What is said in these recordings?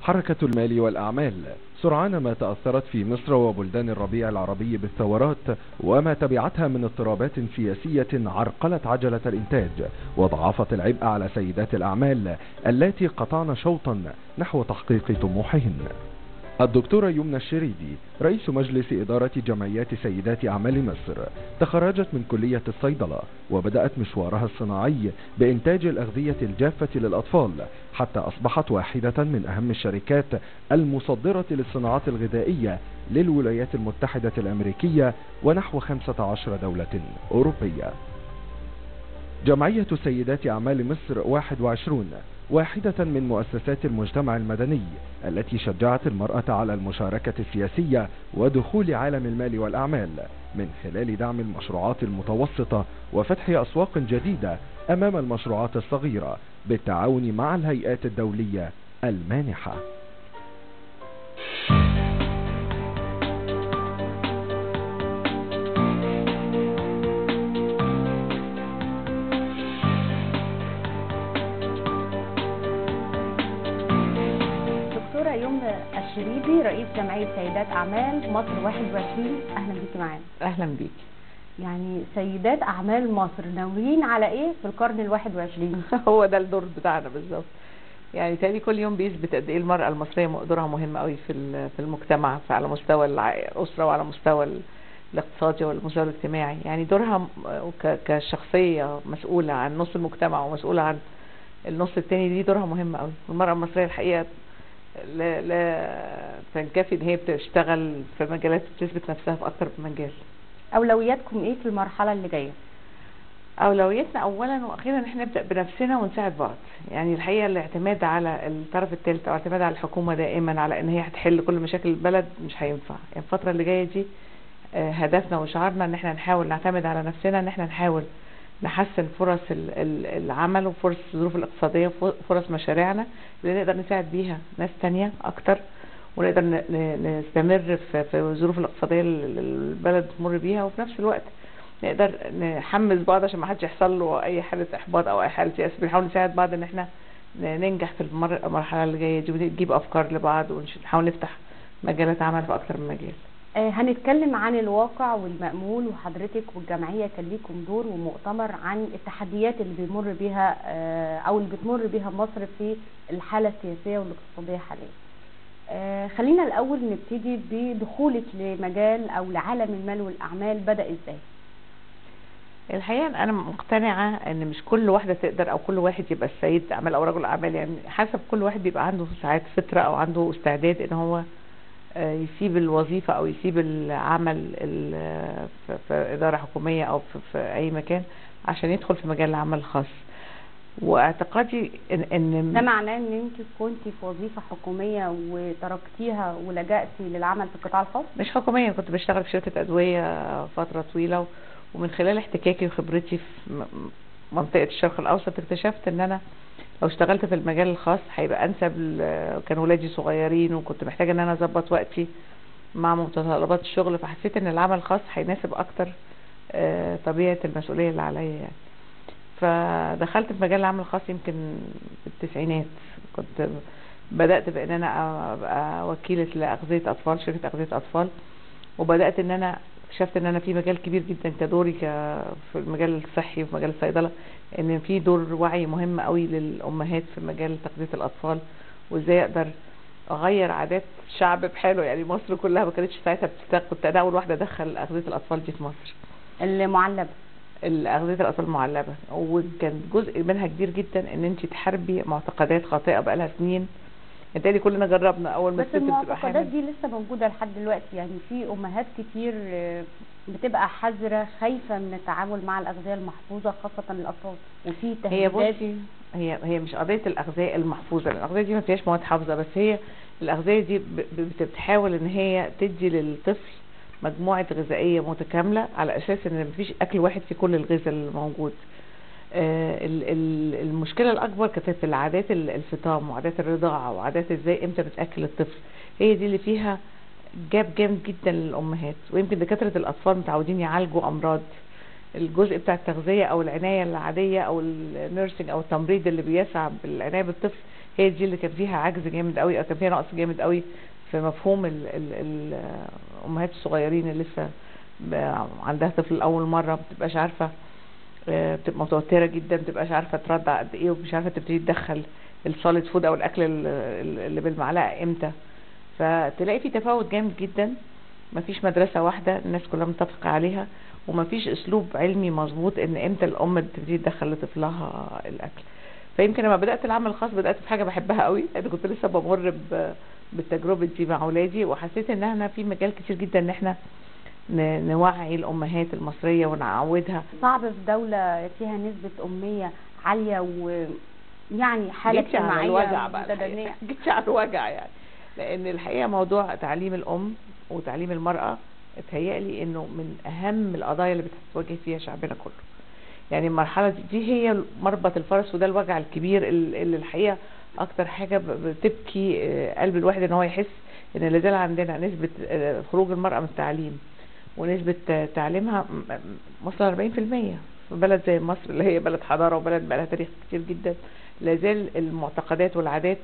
حركة المال والأعمال سرعان ما تأثرت في مصر وبلدان الربيع العربي بالثورات وما تبعتها من اضطرابات سياسية عرقلت عجلة الإنتاج وضعفت العبء على سيدات الأعمال التي قطعن شوطا نحو تحقيق طموحهن الدكتورة يمنى الشريدي رئيس مجلس إدارة جمعيات سيدات أعمال مصر تخرجت من كلية الصيدلة وبدأت مشوارها الصناعي بإنتاج الأغذية الجافة للأطفال حتى أصبحت واحدة من أهم الشركات المصدرة للصناعات الغذائية للولايات المتحدة الأمريكية ونحو 15 دولة أوروبية جمعية سيدات أعمال مصر 21 واحدة من مؤسسات المجتمع المدني التي شجعت المرأة على المشاركة السياسية ودخول عالم المال والأعمال من خلال دعم المشروعات المتوسطة وفتح أسواق جديدة أمام المشروعات الصغيرة بالتعاون مع الهيئات الدولية المانحة دكتورة يمنى الشريدي رئيس جمعية سيدات أعمال مصر 21 أهلا بيكي معانا اهلا بيك يعني سيدات أعمال مصر ناويين على إيه في القرن ال 21 هو ده الدور بتاعنا بالظبط يعني تاني كل يوم بيثبت قد ايه المرأة المصرية دورها مهم قوي في ال- في المجتمع على مستوى الع- الأسرة وعلى مستوى ال- الاقتصادي والمستوى الاجتماعي يعني دورها م- ك- كشخصية مسؤولة عن نص المجتمع ومسؤولة عن النص التاني دي دورها مهم قوي والمرأة المصرية الحقيقة لا, لا تنكفي ان هي بتشتغل في مجالات بتثبت نفسها في اكتر من مجال أولوياتكم إيه في المرحلة اللي جاية اولوياتنا اولا واخيرا ان احنا نبدا بنفسنا ونساعد بعض يعني الحقيقه الاعتماد على الطرف الثالث او الاعتماد على الحكومه دائما على ان هي هتحل كل مشاكل البلد مش هينفع يعني الفتره اللي جايه دي آه، هدفنا وشعارنا ان احنا نحاول نعتمد على نفسنا ان احنا نحاول نحسن فرص ال- ال- العمل وفرص الظروف الاقتصاديه وفرص مشاريعنا اللي نقدر نساعد بيها ناس تانية اكتر ونقدر ن- ن- نستمر في في الظروف الاقتصاديه اللي البلد بتمر بيها وفي نفس الوقت نقدر نحمس بعض عشان ما حدش يحصل له اي حاله احباط او اي حاله يأس بنحاول نساعد بعض ان احنا ن- ننجح في المر- المرحله اللي جايه دي ونجيب افكار لبعض ونحاول نفتح مجالات عمل في اكتر من مجال آه هنتكلم عن الواقع والمأمول وحضرتك والجمعية كان ليكم دور ومؤتمر عن التحديات اللي بيمر بيها آه أو اللي بتمر بيها مصر في الحالة السياسية والاقتصادية حاليا آه خلينا الأول نبتدي بدخولك لمجال أو لعالم المال والأعمال بدأ إزاي الحقيقه انا مقتنعه ان مش كل واحده تقدر او كل واحد يبقى سيد اعمال او رجل اعمال يعني حسب كل واحد بيبقى عنده ساعات فطره او عنده استعداد ان هو آه، يسيب الوظيفة أو يسيب العمل ال- في في إدارة حكومية أو في, في أي مكان عشان يدخل في مجال العمل الخاص واعتقادي إن, إن ده معناه ان انت كنت في وظيفة حكومية وتركتيها ولجأتي للعمل في القطاع الخاص مش حكومية كنت بشتغل في شركة أدوية فترة طويلة و- ومن خلال احتكاكي وخبرتي في م- منطقة الشرق الأوسط اكتشفت إن أنا لو اشتغلت في المجال الخاص هيبقى أنسب ل- كان ولادي صغيرين وكنت محتاجة إن أنا أظبط وقتي مع متطلبات الشغل فحسيت إن العمل الخاص هيناسب أكتر آه، طبيعة المسؤولية اللي عليا يعني فدخلت في مجال العمل الخاص يمكن في التسعينات كنت بدأت بأن أنا أبقى وكيلة لأغذية أطفال شركة أغذية أطفال وبدأت إن أنا اكتشفت إن أنا في مجال كبير جدا كدوري ك في المجال الصحي وفي مجال الصيدلة إن في دور وعي مهم قوي للأمهات في مجال تغذية الأطفال وإزاي أقدر أغير عادات الشعب بحاله يعني مصر كلها ما كانتش ساعتها بتستخدم كنت أنا أول واحدة أدخل أغذية الأطفال دي في مصر المعلبة الأغذية الأطفال المعلبة وكان جزء منها كبير جدا إن أنت تحاربي معتقدات خاطئة بقالها سنين انتهي كلنا جربنا أول ما بس الست بتبقى المعتقدات حامل دي لسه موجودة لحد دلوقتي يعني في أمهات كتير آه، بتبقى حذرة خايفة من التعامل مع الأغذية المحفوظة خاصة الأطفال وفي هي تهديدات بصي هي هي مش قضية الأغذية المحفوظة الأغذية دي ما فيهاش مواد حافظة بس هي الأغذية دي ب- ب- بتحاول إن هي تدي للطفل مجموعة غذائية متكاملة على أساس إن مفيش أكل واحد في كل الغذاء الموجود آه، ال- ال- المشكلة الأكبر كانت في العادات ال- الفطام وعادات الرضاعة وعادات إزاي إمتى بتأكل الطفل هي دي اللي فيها جاب جامد جدا للأمهات ويمكن دكاترة الأطفال متعودين يعالجوا أمراض الجزء بتاع التغذية أو العناية العادية أو النيرسينج أو التمريض اللي بيسعى بالعناية بالطفل هي دي اللي كان فيها عجز جامد قوي او كان فيها نقص جامد قوي في مفهوم ال ال ال الامهات الصغيرين اللي لسه ب- عندها طفل لاول مره بتبقاش عارفه آه، بتبقى متوتره جدا بتبقاش عارفه ترضع قد ايه ومش عارفه تبتدي تدخل السوليد فود او الاكل ال- ال- اللي بالمعلقه امتى فتلاقي في تفاوت جامد جدا مفيش مدرسه واحده الناس كلها متفقه عليها ومفيش اسلوب علمي مظبوط ان امتى الام تبتدي تدخل لطفلها الاكل فيمكن لما بدات العمل الخاص بدات بحاجه بحبها قوي انا كنت لسه بمر ب- بالتجربه دي مع اولادي وحسيت ان احنا في مجال كتير جدا ان احنا ن- نوعي الامهات المصريه ونعودها صعب في دولة فيها نسبة أمية عالية ويعني حالة جيتش على اجتماعية الوجع بقى متدنية الحقيقة. جيتش على الوجع يعني لان الحقيقه موضوع تعليم الام وتعليم المراه اتهيألي انه من اهم القضايا اللي بتواجه فيها شعبنا كله يعني المرحله دي, دي هي مربط الفرس وده الوجع الكبير ال- اللي الحقيقه اكتر حاجه ب- بتبكي آه، قلب الواحد ان هو يحس ان لا زال عندنا نسبه آه، خروج المراه من التعليم ونسبه آه، تعليمها م- م- واصله 40% في بلد زي مصر اللي هي بلد حضاره وبلد بقى لها تاريخ كتير جدا لا زال المعتقدات والعادات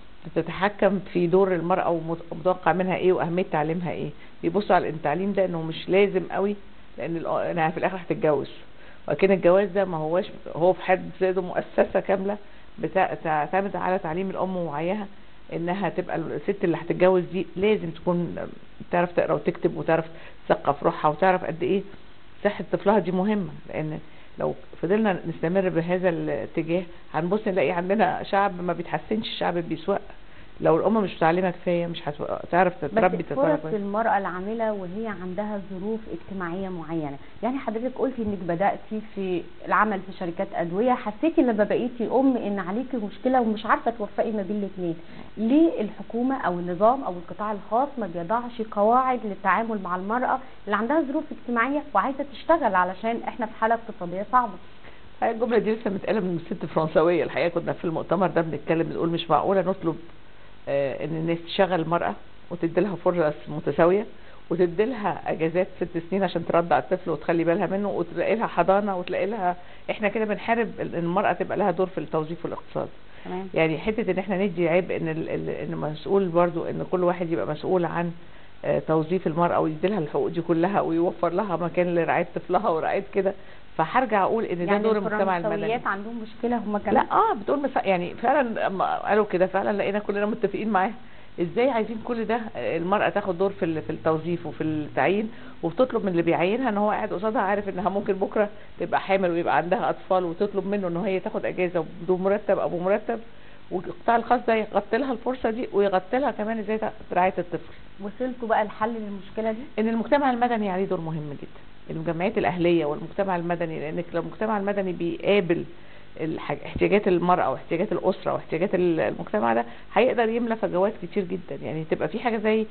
بتتحكم في دور المرأة ومتوقع منها ايه واهمية تعليمها ايه بيبصوا على التعليم ده انه مش لازم قوي لان الأ- انها في الاخر هتتجوز ولكن الجواز ده ما هوش هو في حد ذاته مؤسسة كاملة بتا- تعتمد على تعليم الام ووعيها انها تبقى الست اللي هتتجوز دي لازم تكون تعرف تقرا وتكتب وتعرف تثقف روحها وتعرف قد ايه صحة طفلها دي مهمة لان لو فضلنا نستمر بهذا الاتجاه هنبص نلاقي عندنا شعب ما بيتحسنش الشعب بيسوق لو الام مش متعلمه كفايه مش هتعرف بس تربي تربيه فرص كويس المرأة العاملة وهي عندها ظروف اجتماعية معينة يعني حضرتك قلتي انك بدأتي في العمل في شركات أدوية حسيتي لما بقيتي أم ان عليكي مشكلة ومش عارفة توفقي ما بين الاثنين ليه الحكومة أو النظام أو القطاع الخاص ما بيضعش قواعد للتعامل مع المرأة اللي عندها ظروف اجتماعية وعايزة تشتغل علشان احنا في حالة اقتصادية صعبة الحقيقة الجمله دي لسه متقاله من ست فرنسويه الحقيقه كنا في المؤتمر ده بنتكلم بنقول مش معقوله نطلب آه، ان الناس تشغل المراه وتدي لها فرص متساويه وتدي لها اجازات ست سنين عشان ترضع الطفل وتخلي بالها منه وتلاقي لها حضانه وتلاقي لها احنا كده بنحارب ان المراه تبقى لها دور في التوظيف والاقتصاد تمام يعني حته ان احنا ندي عيب ان ال- ال- ان مسؤول برضو ان كل واحد يبقى مسؤول عن آه، توظيف المراه ويدي لها الحقوق دي كلها ويوفر لها مكان لرعايه طفلها ورعايه كده فهرجع اقول ان ده يعني دور المجتمع المدني الفرنسويات عندهم مشكلة هم كمان لا اه بتقول مس... يعني فعلا اما قالوا كده فعلا لقينا كلنا متفقين معاه ازاي عايزين كل ده آه، المرأة تاخد دور في ال- في التوظيف وفي التعيين وبتطلب من اللي بيعينها ان هو قاعد قصادها عارف انها ممكن بكره تبقى حامل ويبقى عندها اطفال وتطلب منه ان هي تاخد اجازه بدون مرتب او بمرتب والقطاع الخاص ده يغطي لها الفرصه دي ويغطي لها كمان ازاي تع- رعايه الطفل وصلتوا بقى الحل للمشكلة دي ان المجتمع المدني عليه دور مهم جدا الجمعيات الاهليه والمجتمع المدني لانك لو المجتمع المدني بيقابل الحاج... احتياجات المراه واحتياجات الاسره واحتياجات ال- المجتمع ده هيقدر يملى فجوات كتير جدا يعني تبقى في حاجه زي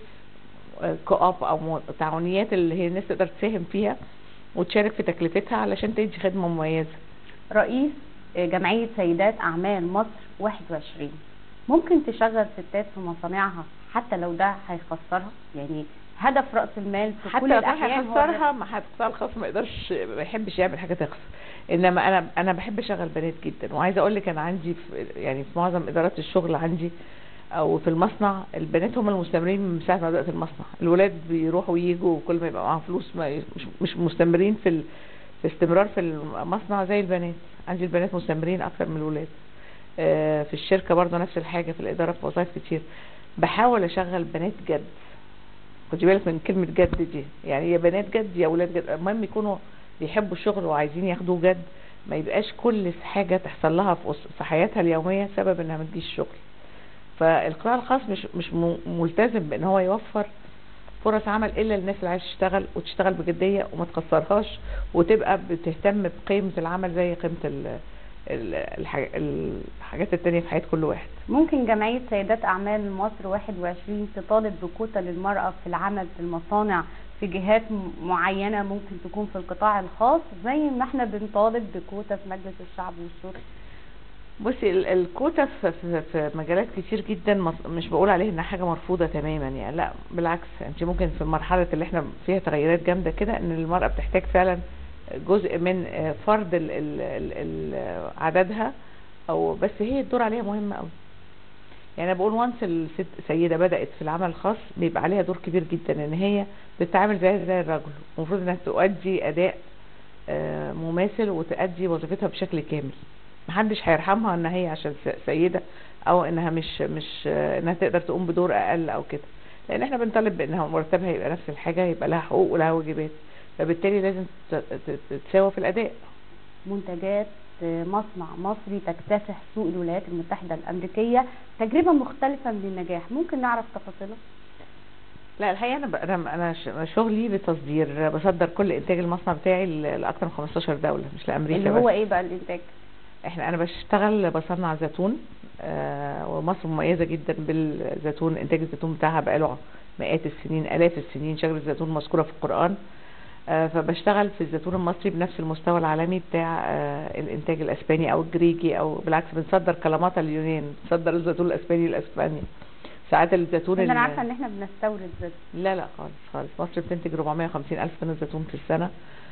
كواب او م- تعاونيات اللي هي الناس تقدر تساهم فيها وتشارك في تكلفتها علشان تدي خدمه مميزه رئيس جمعية سيدات أعمال مصر 21 ممكن تشغل ستات في مصانعها حتى لو ده هيخسرها يعني هدف رأس المال في حتى كل لو الأحيان هو هيخسرها ما حد القطاع الخاص ما يقدرش ما يحبش يعمل حاجه تخسر انما انا انا بحب اشغل بنات جدا وعايزه اقول لك انا عندي في يعني في معظم ادارات الشغل عندي او في المصنع البنات هم المستمرين من ساعه ما بدات المصنع الولاد بيروحوا ويجوا وكل ما يبقى معاهم فلوس ما ي- مش مش مستمرين في ال... في استمرار في المصنع زي البنات عندي البنات مستمرين اكتر من الولاد آه، في الشركه برضه نفس الحاجه في الاداره في وظائف كتير بحاول اشغل بنات جد خدي بالك من كلمة جد دي يعني يا بنات جد يا ولاد جد المهم يكونوا بيحبوا الشغل وعايزين ياخدوه جد ما يبقاش كل حاجة تحصل لها في أس- في حياتها اليومية سبب انها ما تجيش الشغل فالقطاع الخاص مش مش م- ملتزم بان هو يوفر فرص عمل الا للناس اللي عايزه تشتغل وتشتغل بجديه وما تكسرهاش وتبقى بتهتم بقيمه العمل زي قيمه ال- ال- الح- الحاجات التانية في حياة كل واحد ممكن جمعية سيدات أعمال مصر 21 تطالب بكوتا للمرأة في العمل في المصانع في جهات م- معينة ممكن تكون في القطاع الخاص زي ما احنا بنطالب بكوتا في مجلس الشعب والشورى بصي ال- الكوتا في, في, في مجالات كتير جدا مص- مش بقول عليها انها حاجه مرفوضه تماما يعني لا بالعكس انت ممكن في المرحله اللي احنا فيها تغيرات جامده كده ان المراه بتحتاج فعلا جزء من آه، فرض ال ال ال ال عددها او بس هي الدور عليها مهم قوي يعني انا بقول وانس الست سيده بدات في العمل الخاص بيبقى عليها دور كبير جدا ان هي بتتعامل زي زي الرجل المفروض انها تؤدي اداء آه، مماثل وتؤدي وظيفتها بشكل كامل محدش هيرحمها ان هي عشان س- سيده او انها مش مش آه، انها تقدر تقوم بدور اقل او كده لان احنا بنطالب بانها مرتبها يبقى نفس الحاجه يبقى لها حقوق ولها واجبات فبالتالي لازم ت- ت- تتساوى في الاداء منتجات آه، مصنع مصري تكتسح سوق الولايات المتحدة الأمريكية تجربة مختلفة من النجاح ممكن نعرف تفاصيلها لا الحقيقه انا ب- انا انا ش- شغلي بتصدير بصدر كل انتاج المصنع بتاعي ل- لاكثر من 15 دوله مش لامريكا اللي بس هو ايه بقى الانتاج احنا انا بشتغل بصنع زيتون آه ومصر مميزه جدا بالزيتون انتاج الزيتون بتاعها بقاله مئات السنين الاف السنين شجره الزيتون مذكوره في القران آه فبشتغل في الزيتون المصري بنفس المستوى العالمي بتاع آه الانتاج الاسباني او الجريجي او بالعكس بنصدر كلاماتا لليونان بنصدر الزيتون الاسباني لاسبانيا ساعات الزيتون انا ال- عارفة ان احنا بنستورد زيت لا لا خالص خالص مصر بتنتج 450 ألف طن زيتون في السنة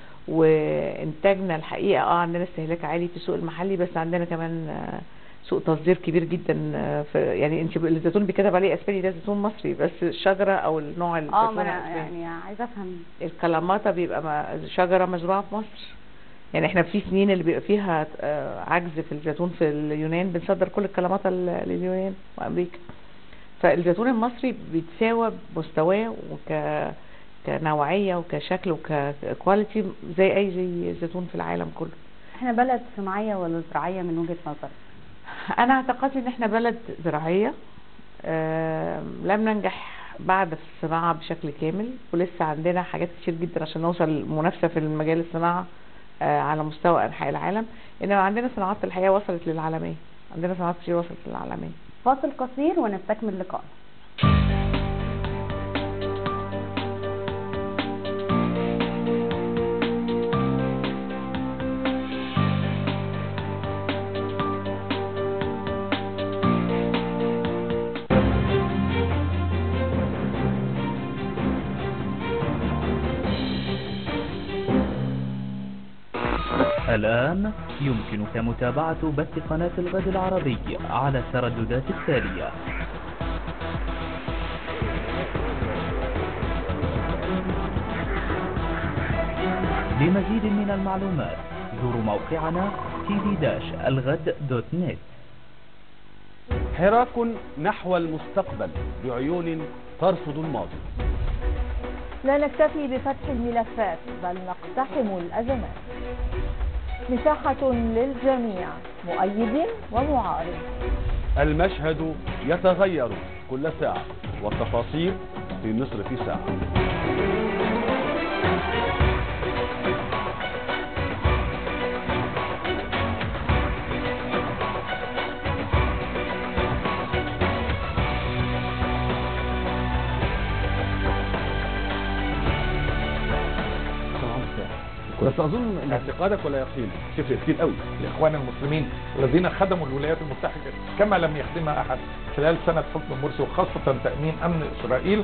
وإنتاجنا الحقيقة اه عندنا استهلاك عالي في السوق المحلي بس عندنا كمان آه، سوق تصدير كبير جدا آه، في يعني انت الزيتون بيكتب عليه اسباني ده زيتون مصري بس الشجرة او النوع اه الزيتون ما انا الاسباني يعني عايزة افهم الكلاماتا بيبقى ما- شجرة مزروعة في مصر يعني احنا في سنين اللي بيبقى فيها آه، عجز في الزيتون في اليونان بنصدر كل الكلاماتا ل- لليونان وامريكا فالزيتون المصري بيتساوى بمستواه وك كنوعية وكشكل وككواليتي زي اي زي زيتون في العالم كله احنا بلد صناعية ولا زراعية من وجهة نظرك انا اعتقد ان احنا بلد زراعية آم، لم ننجح بعد في الصناعة بشكل كامل ولسه عندنا حاجات كتير جدا عشان نوصل لمنافسة في المجال الصناعة آه، على مستوى انحاء العالم انما عندنا صناعات الحقيقة وصلت للعالمية عندنا صناعات كتير وصلت للعالمية فاصل قصير ونستكمل لقاءنا الآن يمكنك متابعة بث قناة الغد العربي على الترددات التالية لمزيد من المعلومات زوروا موقعنا tv-الغد.net حراك نحو المستقبل بعيون ترصد الماضي لا نكتفي بفتح الملفات بل نقتحم الأزمات مساحة للجميع مؤيد ومعارض المشهد يتغير كل ساعة والتفاصيل في مصر في ساعة بس اظن اعتقادك ولا يقين تفرق كتير قوي الإخوان المسلمين الذين خدموا الولايات المتحدة كما لم يخدمها أحد خلال سنة حكم مرسي وخاصة تأمين أمن إسرائيل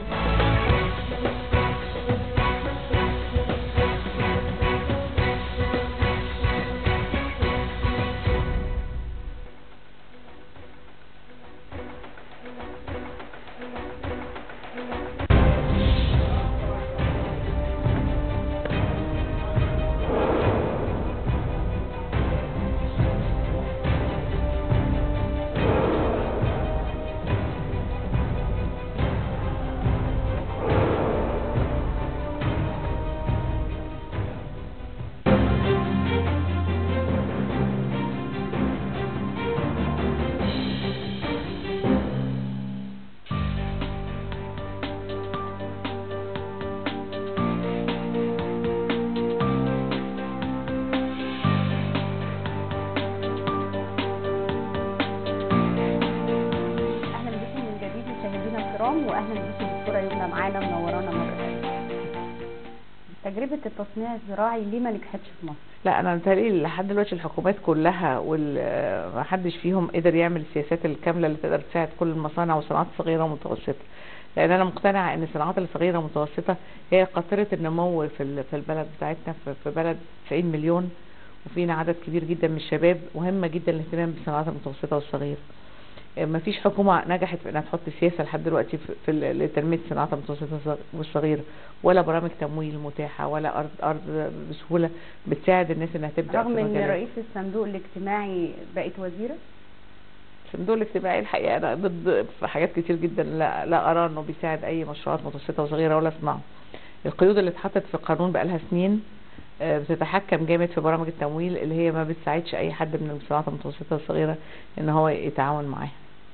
اهلا بكم من جديد مشاهدينا الكرام واهلا بكم دكتوره يمنى معانا منورانا مره ثانيه تجربه التصنيع الزراعي ليه ما نجحتش في مصر لا انا متهيألي لحد دلوقتي الحكومات كلها وما حدش فيهم قدر يعمل السياسات الكامله اللي تقدر تساعد كل المصانع والصناعات الصغيره والمتوسطه لان انا مقتنعه ان الصناعات الصغيره والمتوسطه هي قاطره النمو في ال- في البلد بتاعتنا في- في بلد 90 مليون وفينا عدد كبير جدا من الشباب مهمه جدا الاهتمام بالصناعات المتوسطه والصغيره ما فيش حكومة نجحت في انها تحط سياسة لحد دلوقتي في, في ال- لتنمية الصناعات المتوسطة والصغيرة ولا برامج تمويل متاحة ولا ارض ارض بسهولة بتساعد الناس انها تبدأ رغم في ان مجالات. رئيس الصندوق الاجتماعي بقت وزيرة الصندوق الاجتماعي الحقيقة أنا ضد في حاجات كتير جدا لا, لا أرى إنه بيساعد أي مشروعات متوسطة وصغيرة ولا صناعة. القيود اللي اتحطت في القانون بقالها سنين آه، بتتحكم جامد في برامج التمويل اللي هي ما بتساعدش أي حد من الصناعات المتوسطة والصغيرة إن هو يتعاون معاها.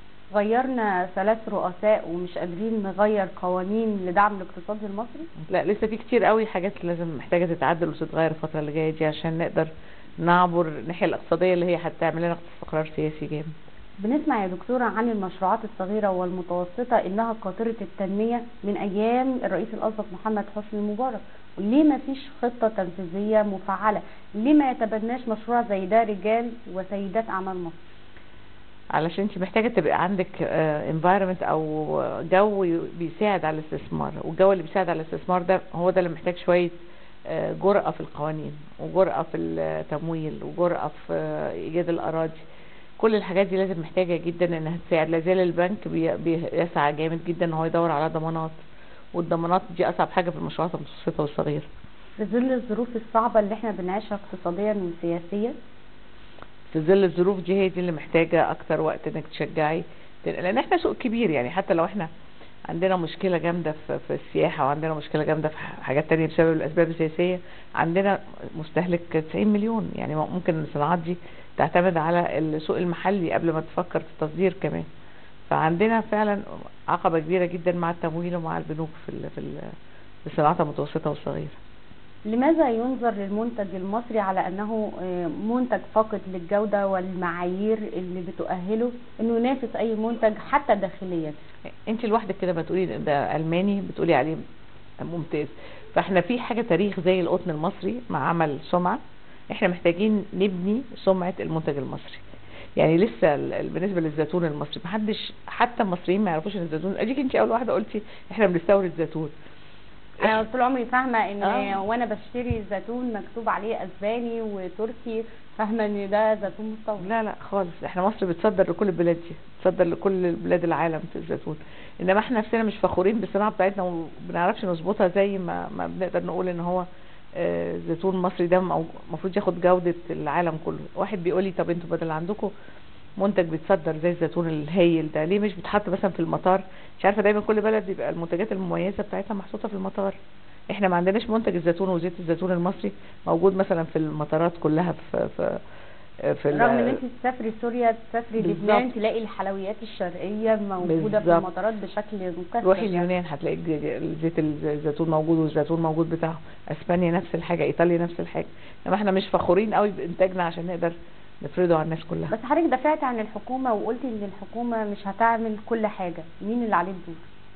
غيرنا ثلاث رؤساء ومش قادرين نغير قوانين لدعم الاقتصاد المصري لا لسه في كتير قوي حاجات لازم محتاجة تتعدل وتتغير الفترة اللي جاية دي عشان نقدر نعبر الناحية الاقتصادية اللي هي هتعمل لنا استقرار سياسي جامد. بنسمع يا دكتورة عن المشروعات الصغيرة والمتوسطة إنها قاطرة التنمية من أيام الرئيس الأسبق محمد حسني مبارك ليه ما فيش خطة تنفيذية مفعلة ليه ما يتبناش مشروع زي ده رجال وسيدات أعمال مصر علشان انت محتاجه تبقى عندك انفايرمنت او جو بيساعد على الاستثمار والجو اللي بيساعد على الاستثمار ده هو ده اللي محتاج شويه آه، جرأة في القوانين وجرأة في التمويل وجرأة في آه، ايجاد الاراضي كل الحاجات دي لازم محتاجه جدا انها تساعد لازال البنك بي- بيسعى جامد جدا ان هو يدور على ضمانات والضمانات دي اصعب حاجه في المشروعات المتوسطه والصغيره في ظل الظروف الصعبة اللي احنا بنعيشها اقتصاديا وسياسيا في ظل الظروف دي هي دي اللي محتاجة أكتر وقت إنك تشجعي لأن إحنا سوق كبير يعني حتى لو إحنا عندنا مشكلة جامدة في, في السياحة وعندنا مشكلة جامدة في ح- حاجات تانية بسبب الأسباب السياسية عندنا مستهلك 90 مليون يعني ممكن الصناعات دي تعتمد على السوق المحلي قبل ما تفكر في التصدير كمان فعندنا فعلا عقبة كبيرة جدا مع التمويل ومع البنوك في ال- في ال- في الصناعات المتوسطة والصغيرة لماذا ينظر للمنتج المصري على أنه آه، منتج فاقد للجودة والمعايير اللي بتؤهله أنه ينافس أي منتج حتى داخليا انت لوحدك كده بتقولي ده- ده الماني بتقولي عليه ممتاز فاحنا في حاجه تاريخ زي القطن المصري مع عمل سمعه احنا محتاجين نبني سمعه المنتج المصري يعني لسه ال- ال- بالنسبه للزيتون المصري محدش حتى المصريين ما يعرفوش ان الزيتون اديك انت اول واحده قلتي احنا بنستورد زيتون أنا طول عمري فاهمة إن آه. وأنا بشتري الزيتون مكتوب عليه أسباني وتركي فاهمة إن ده زيتون مستورد لا لا خالص احنا مصر بتصدر لكل البلاد دي بتصدر لكل بلاد العالم في الزيتون انما احنا نفسنا مش فخورين بالصناعه بتاعتنا وما بنعرفش نظبطها زي ما ما بنقدر نقول ان هو آه، زيتون مصري ده المفروض ياخد جوده العالم كله واحد بيقول لي طب انتوا بدل عندكم منتج بيتصدر زي الزيتون الهايل ده ليه مش بيتحط مثلا في المطار مش عارفه دايما كل بلد بيبقى المنتجات المميزه بتاعتها محطوطه في المطار احنا ما عندناش منتج الزيتون وزيت الزيتون المصري موجود مثلا في المطارات كلها في في في ال- رغم ان انت تسافري سوريا تسافري لبنان بالظبط. تلاقي الحلويات الشرقيه موجوده في بالظبط. المطارات بشكل مكثف روحي يعني. اليونان هتلاقي الج- زيت الزيتون موجود والزيتون موجود بتاعه اسبانيا نفس الحاجه ايطاليا نفس الحاجه انما احنا مش فخورين قوي بانتاجنا عشان نقدر نفرضه على الناس كلها بس حضرتك دافعتي عن الحكومه وقلتي ان الحكومه مش هتعمل كل حاجه مين اللي عليه الدور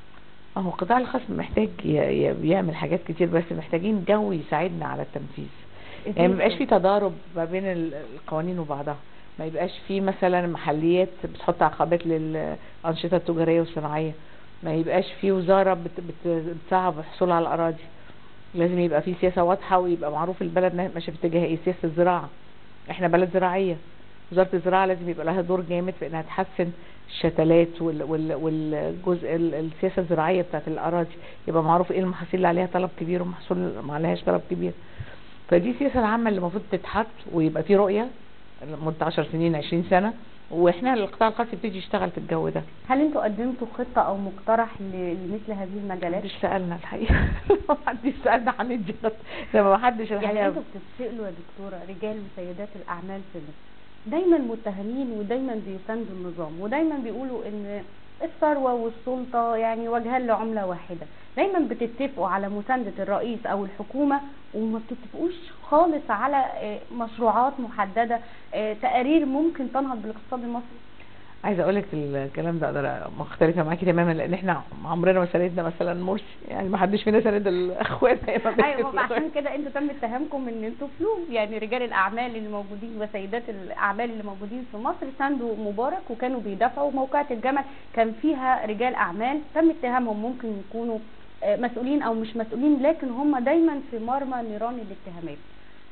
اهو القطاع الخاص محتاج ي- ي- يعمل حاجات كتير بس محتاجين جو يساعدنا على التنفيذ يعني ما يبقاش في تضارب ما بين ال- القوانين وبعضها ما يبقاش في مثلا محليات بتحط عقبات للأنشطة التجارية والصناعية ما يبقاش في وزارة بت- بت- بتصعب الحصول على الأراضي لازم يبقى في سياسة واضحة ويبقى معروف البلد نا- ماشية في اتجاه ايه سياسة الزراعة احنا بلد زراعية وزارة الزراعة لازم يبقى لها دور جامد في انها تحسن الشتلات وال وال والجزء ال- السياسة الزراعية بتاعت الأراضي يبقى معروف ايه المحاصيل اللي عليها طلب كبير ومحصول ما عليهاش طلب كبير فدي السياسة العامة اللي المفروض تتحط ويبقى في رؤية لمدة 10 سنين 20 سنة واحنا القطاع الخاص يبتدي يشتغل في الجو ده هل انتوا قدمتوا خطه او مقترح ل- لمثل هذه المجالات محدش سألنا الحقيقة محدش سألنا هندي خط لما محدش يعني الحقيقة انتوا بتتسألوا يا دكتوره رجال وسيدات الاعمال في مصر دايما متهمين ودايما بيساندوا النظام ودايما بيقولوا ان الثروه والسلطه يعني وجهان لعمله واحده دايما بتتفقوا على مسانده الرئيس او الحكومه وما بتتفقوش خالص على آه، مشروعات محدده آه، تقارير ممكن تنهض بالاقتصاد المصري عايزه اقول لك الكلام ده اقدر مختلفه معاكي تماما لان احنا عمرنا ما ساندنا مثلا مرسي يعني ما حدش فينا ساند الاخوات زي ما ايوه بنقول. ما عشان كده انتوا تم اتهامكم ان انتوا فلوس يعني رجال الاعمال اللي موجودين وسيدات الاعمال اللي موجودين في مصر ساندوا مبارك وكانوا بيدافعوا موقعة الجمل كان فيها رجال اعمال تم اتهامهم ممكن يكونوا آه، مسؤولين او مش مسؤولين لكن هم دايما في مرمى نيران الاتهامات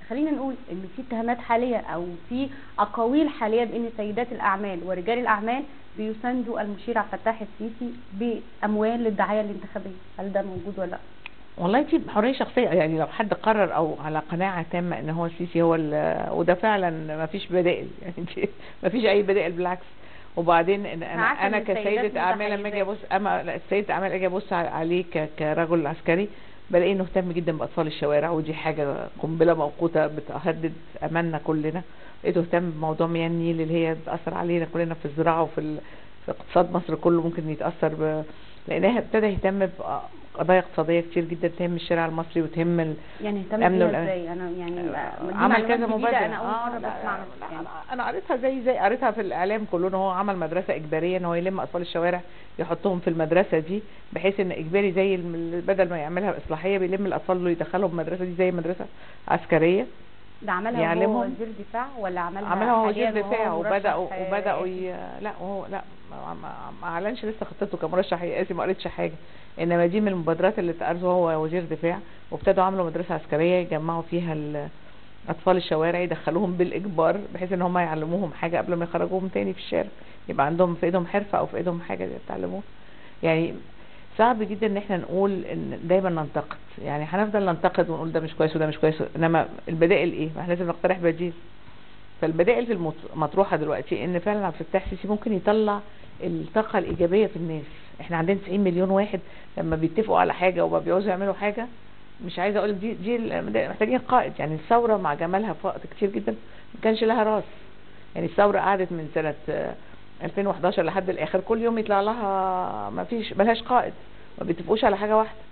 خلينا نقول ان في اتهامات حاليه او في اقاويل حاليه بان سيدات الاعمال ورجال الاعمال بيساندوا المشير عبد الفتاح السيسي باموال للدعايه الانتخابيه هل ده موجود ولا لا والله دي حريه شخصيه يعني لو حد قرر او على قناعه تامه ان هو السيسي هو ال- وده فعلا ما فيش بدائل يعني دي- ما فيش اي بدائل بالعكس وبعدين إن انا عارفة انا إن السيدات كسيده اعمال لما اجي ابص متحيزات. اما لا، السيده اعمال اجي ابص ع- عليه ك- كرجل عسكري بلاقي انه اهتم جدا باطفال الشوارع ودي حاجه قنبله موقوته بتهدد اماننا كلنا لقيته اهتم بموضوع مياه النيل اللي هي بتاثر علينا كلنا في الزراعه وفي ال... في اقتصاد مصر كله ممكن يتاثر ب... لانها ابتدى يهتم بقضايا اقتصاديه كتير جدا تهم الشارع المصري وتهم ال... يعني اهتم الأمن بيها والأمان. ازاي انا يعني دي عمل معلومات كذا جديدة مبادرة انا اول آه، مره لا، بسمع لا، يعني أنا- انا قريتها زي زي قريتها في الاعلام كله ان هو عمل مدرسه اجباريه ان هو يلم اطفال الشوارع يحطهم في المدرسه دي بحيث ان اجباري زي الم- بدل ما يعملها اصلاحيه بيلم الاطفال اللي يدخلهم المدرسه دي زي مدرسه عسكريه ده عملها وهو يعلمهم. وزير دفاع ولا عملها عملها هو حالياً وزير وهو دفاع مرشح، وبداوا آه، وبداوا رئاسي؟ ي... لا هو لا ما, ما, ما اعلنش لسه خطته كمرشح رئاسي ما قريتش حاجه انما دي من المبادرات اللي اتقالت هو وزير دفاع وابتدوا عملوا مدرسه عسكريه يجمعوا فيها ال- اطفال الشوارع يدخلوهم بالاجبار بحيث ان هم يعلموهم حاجه قبل ما يخرجوهم تاني في الشارع يبقى عندهم في ايدهم حرفه او في ايدهم حاجه يتعلموها يعني صعب جدا ان احنا نقول ان دايما ننتقد يعني هنفضل ننتقد ونقول ده مش كويس وده مش كويس انما البدائل ايه ما احنا لازم نقترح بديل فالبدائل في المط- المطروحه دلوقتي ان فعلا عبد الفتاح السيسي ممكن يطلع الطاقه الايجابيه في الناس احنا عندنا 90 مليون واحد لما بيتفقوا على حاجه وما بيعوزوا يعملوا حاجه مش عايزه اقول دي دي ال- محتاجين قائد يعني الثوره مع جمالها في وقت كتير جدا ما كانش لها راس يعني الثوره قعدت من سنه آه، 2011 لحد الاخر كل يوم يطلع لها ما فيش ملهاش قائد ما بيتفقوش على حاجه واحده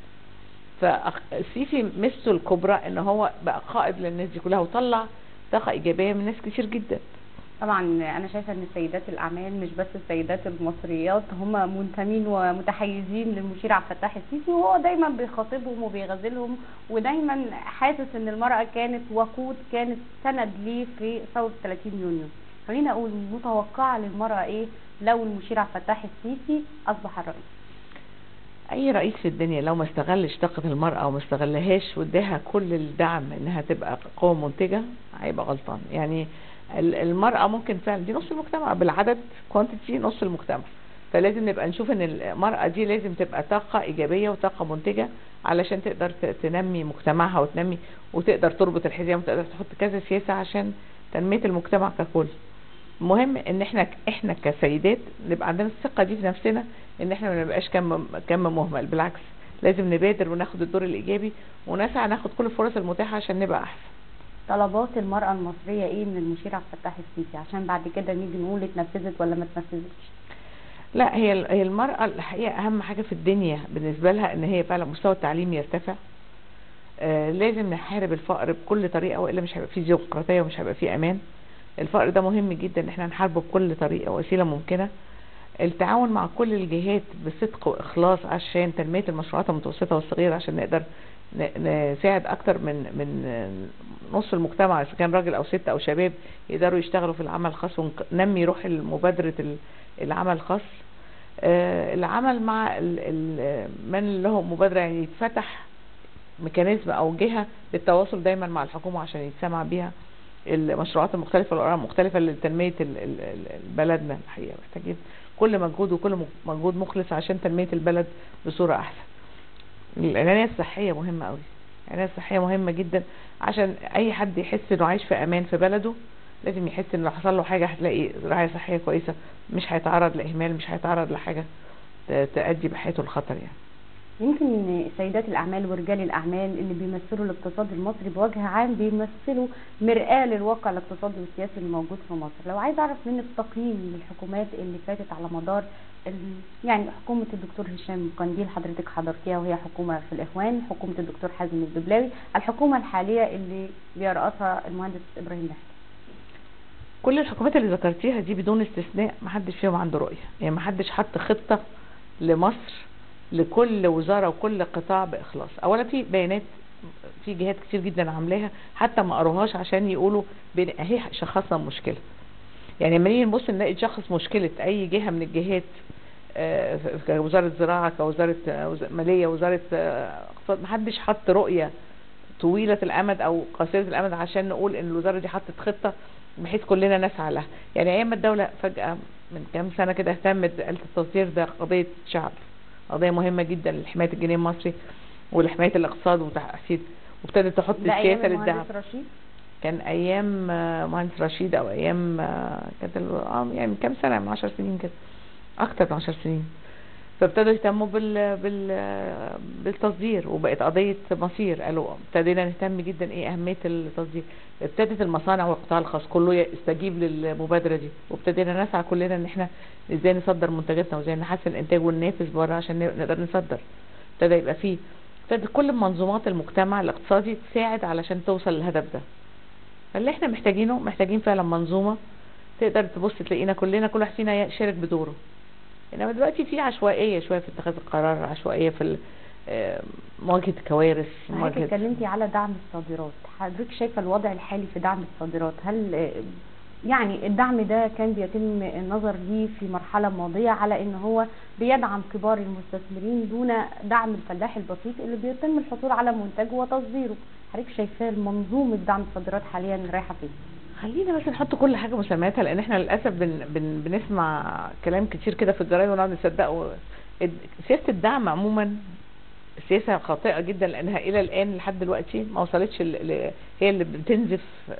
فالسيسي ميزته الكبرى ان هو بقى قائد للناس دي كلها وطلع طاقه ايجابيه من ناس كتير جدا طبعا انا شايفه ان سيدات الاعمال مش بس السيدات المصريات هم منتمين ومتحيزين للمشير عبد الفتاح السيسي وهو دايما بيخاطبهم وبيغازلهم ودايما حاسس ان المراه كانت وقود كانت سند ليه في ثوره 30 يونيو خلينا اقول متوقعه للمراه ايه لو المشير عبد الفتاح السيسي اصبح الرئيس اي رئيس في الدنيا لو ما استغلش طاقه المراه وما استغلهاش واداها كل الدعم انها تبقى قوه منتجه هيبقى غلطان يعني ال- المراه ممكن فعلا دي نص المجتمع بالعدد كوانتيتي نص المجتمع فلازم نبقى نشوف ان المراه دي لازم تبقى طاقه ايجابيه وطاقه منتجه علشان تقدر ت- تنمي مجتمعها وتنمي وتقدر تربط الحزام وتقدر تحط كذا سياسه عشان تنميه المجتمع ككل المهم ان احنا احنا كسيدات نبقى عندنا الثقه دي في نفسنا ان احنا ما نبقاش كم كم مهمل بالعكس لازم نبادر وناخد الدور الايجابي ونسعى ناخد كل الفرص المتاحه عشان نبقى احسن طلبات المراه المصريه ايه من المشير عبد الفتاح السيسي عشان بعد كده نيجي نقول اتنفذت ولا ما اتنفذتش لا هي ال- هي المرأة الحقيقة أهم حاجة في الدنيا بالنسبة لها إن هي فعلا مستوى التعليم يرتفع آه لازم نحارب الفقر بكل طريقة وإلا مش هيبقى فيه ديمقراطية ومش هيبقى فيه أمان الفقر ده مهم جدا إن احنا نحاربه بكل طريقة ووسيلة ممكنة التعاون مع كل الجهات بصدق وإخلاص عشان تنمية المشروعات المتوسطة والصغيرة عشان نقدر ن- نساعد أكتر من من آه، نص المجتمع إذا كان راجل أو ست أو شباب يقدروا يشتغلوا في العمل الخاص وننمي روح مبادرة ال- العمل الخاص آه، العمل مع ال- ال- من له مبادرة يعني يتفتح ميكانيزم او جهة للتواصل دايما مع الحكومة عشان يتسمع بيها المشروعات المختلفة والآراء المختلفة لتنمية ال- ال- ال- بلدنا الحقيقة محتاجين كل مجهود وكل م- مجهود مخلص عشان تنمية البلد بصورة أحسن العناية الصحية مهمة قوي العناية الصحية مهمة جدا عشان أي حد يحس إنه عايش في أمان في بلده لازم يحس إن لو حصل له حاجة هتلاقي رعاية صحية كويسة مش هيتعرض لإهمال مش هيتعرض لحاجة ت- تؤدي بحياته الخطر يعني يمكن ان سيدات الاعمال ورجال الاعمال اللي بيمثلوا الاقتصاد المصري بوجه عام بيمثلوا مرآة للواقع الاقتصادي والسياسي اللي موجود في مصر لو عايز اعرف منك تقييم للحكومات اللي فاتت على مدار ال- يعني حكومة الدكتور هشام قنديل حضرتك حضرتيها وهي حكومة في الإخوان حكومة الدكتور حازم الدبلاوي الحكومة الحالية اللي بيرأسها المهندس إبراهيم محمد كل الحكومات اللي ذكرتيها دي بدون استثناء محدش فيهم عنده رؤية يعني محدش حط خطة لمصر لكل وزارة وكل قطاع بإخلاص أولا في بيانات في جهات كتير جدا عاملاها حتى ما قروهاش عشان يقولوا بن- اهي شخصنا المشكلة يعني لما نيجي نبص نلاقي شخص مشكلة أي جهة من الجهات آه، ف- كوزارة زراعة كوزارة آه، وز- مالية وزارة آه، اقتصاد محدش حط رؤية طويله الامد او قصيره الامد عشان نقول ان الوزاره دي حطت خطه بحيث كلنا نسعى لها يعني ايام ما الدوله فجاه من كام سنه كده اهتمت بآلة التصدير ده قضيه شعب قضيه مهمه جدا لحمايه الجنيه المصري ولحمايه الاقتصاد وتحسين وابتدت تحط ده ايام السياسه للدعم المهندس رشيد كان ايام آه، مهندس رشيد او ايام آه، كانت ال- اه يعني من كام سنه من 10 سنين كده اكتر من 10 سنين فابتدوا يهتموا بال بال بالتصدير وبقت قضيه مصير قالوا ابتدينا نهتم جدا ايه اهميه التصدير ابتدت المصانع والقطاع الخاص كله يستجيب للمبادره دي وابتدينا نسعى كلنا ان احنا ازاي نصدر منتجاتنا وازاي نحسن الانتاج وننافس بره عشان نقدر نصدر ابتدى يبقى فيه ابتدت كل منظومات المجتمع الاقتصادي تساعد علشان توصل للهدف ده فاللي احنا محتاجينه محتاجين فعلا منظومه تقدر تبص تلاقينا كلنا كل واحد فينا يشارك بدوره انما دلوقتي في عشوائيه شويه في اتخاذ القرار عشوائيه في ال- آه، مواجهه كوارث حضرتك مواجهه اتكلمتي على دعم الصادرات حضرتك شايفه الوضع الحالي في دعم الصادرات هل آه، يعني الدعم ده كان بيتم النظر ليه في مرحله ماضيه على ان هو بيدعم كبار المستثمرين دون دعم الفلاح البسيط اللي بيتم الحصول على منتجه وتصديره حضرتك شايفاه منظومه دعم الصادرات حاليا رايحه فين خلينا بس نحط كل حاجه مسمياتها لان احنا للاسف بن بن بنسمع كلام كتير كده في الجرايد ونقعد نصدقه الد- سياسه الدعم عموما سياسه خاطئه جدا لانها الى الان لحد دلوقتي ما وصلتش ل... ل... هي اللي بتنزف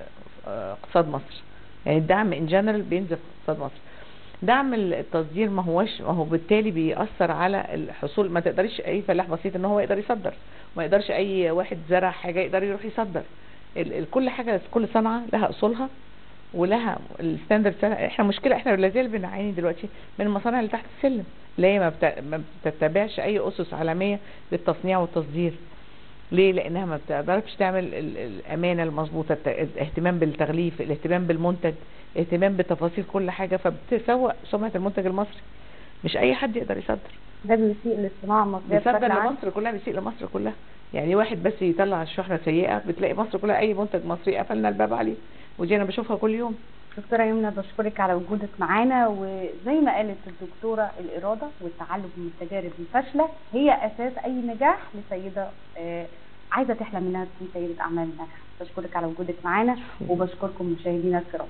آه، اقتصاد مصر يعني الدعم ان جنرال بينزف اقتصاد مصر دعم التصدير ما هوش ما هو بالتالي بيأثر على الحصول ما تقدرش اي فلاح بسيط ان هو يقدر يصدر ما يقدرش اي واحد زرع حاجه يقدر يروح يصدر ال- ال- كل حاجه كل صنعه لها اصولها ولها الستاندرد بتاعها. احنا مشكله احنا لا زال بنعاني دلوقتي من المصانع اللي تحت السلم اللي هي ما, بت... ما بتتبعش اي اسس عالميه للتصنيع والتصدير ليه لانها ما بتقدرش تعمل ال- الامانه المظبوطه الت- الاهتمام بالتغليف الاهتمام بالمنتج اهتمام بتفاصيل كل حاجه فبتسوق سمعه المنتج المصري مش اي حد يقدر يصدر ده بيسيء للصناعه المصريه بيصدر بشكل عام لمصر كلها بيسيء لمصر كلها يعني واحد بس يطلع الشحنه سيئه بتلاقي مصر كلها اي منتج مصري قفلنا الباب عليه ودي انا بشوفها كل يوم دكتورة يمنى بشكرك على وجودك معانا وزي ما قالت الدكتورة الإرادة والتعلم من التجارب الفاشلة هي أساس أي نجاح لسيدة آه، عايزة تحلم إنها تكون سيدة أعمال ناجحة بشكرك على وجودك معانا وبشكركم مشاهدينا الكرام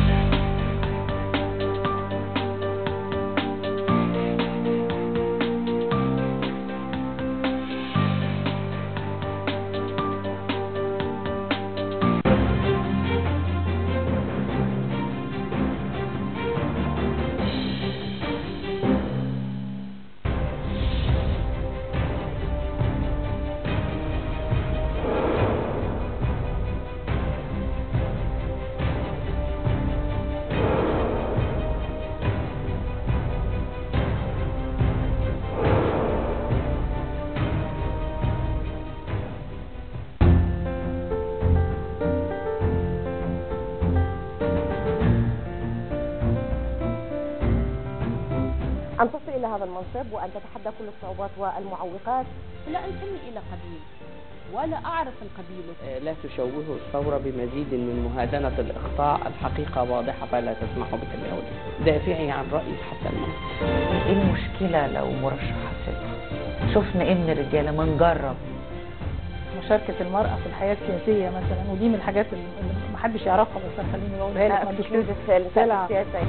أن تصل إلى هذا المنصب وأن تتحدى كل الصعوبات والمعوقات لا أنتمي إلى قبيل ولا أعرف القبيلة لا تشوهوا الثورة بمزيد من مهادنة الإخطاء الحقيقة واضحة فلا تسمح بالتجاوز دافعي عن رأيي حتى الموت ايه المشكلة لو مرشح ست شفنا ايه من الرجالة ما نجرب مشاركة المرأة في الحياة السياسية مثلا ودي من الحاجات اللي محدش يعرفها بس أنا خليني بقولها لك ما في عندوش الحدود الثالثة سلع. السياسية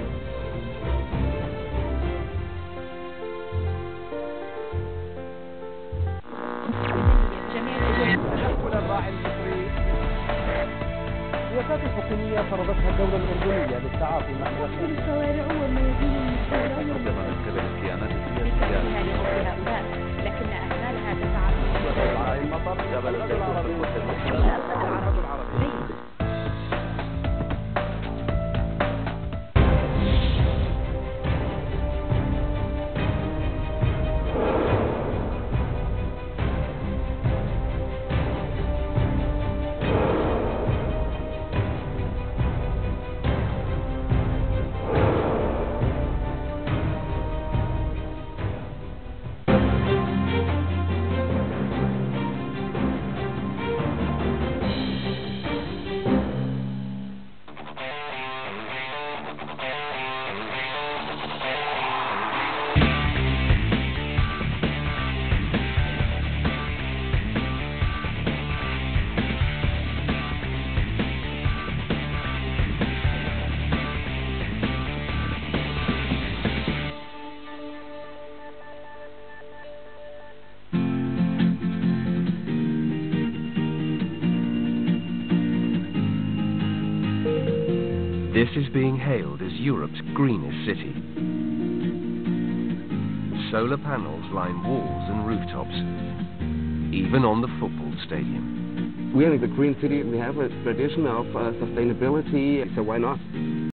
تشكل الراعي المصري السياسات الحكومية فرضتها الدولة الأردنية للتعاطي مع الوسائل الشوارع وميادين المجتمع ربما أشكل الكيانات السياسية لهؤلاء لكن أهمالها تتعرض على المطر جبل الزيتون في القدس المحتلة This is being hailed as Europe's greenest city. Solar panels line walls and rooftops, even on the football stadium. We are in the green city. We have a tradition of uh, sustainability, so why not?